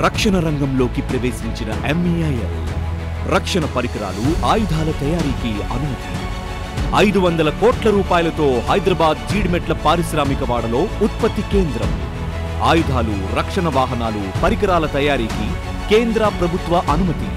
రక్షణ రంగంలోకి ప్రవేశించిన ఎంఈఐఎల్ రక్షణ పరికరాలు ఆయుధాల తయారీకి అనుమతి ఐదు వందల కోట్ల రూపాయలతో హైదరాబాద్ జీడిమెట్ల పారిశ్రామిక వాడలో ఉత్పత్తి కేంద్రం ఆయుధాలు రక్షణ వాహనాలు పరికరాల తయారీకి కేంద్ర ప్రభుత్వ అనుమతి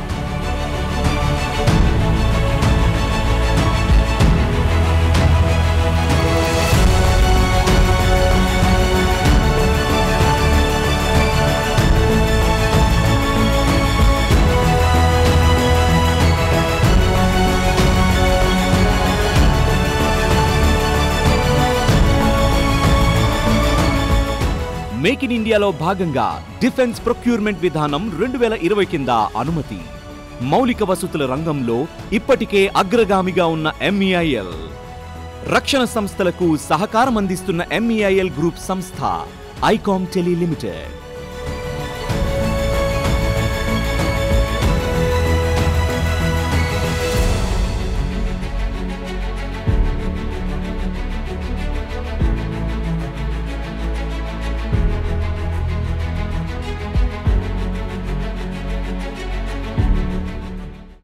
మేక్ ఇన్ ఇండియాలో భాగంగా డిఫెన్స్ ప్రొక్యూర్మెంట్ విధానం రెండు వేల ఇరవై కింద అనుమతి మౌలిక వసతుల రంగంలో ఇప్పటికే అగ్రగామిగా ఉన్న ఎంఈఐఎల్ రక్షణ సంస్థలకు సహకారం అందిస్తున్న ఎంఈఐఎల్ గ్రూప్ సంస్థ ఐకామ్ టెలి లిమిటెడ్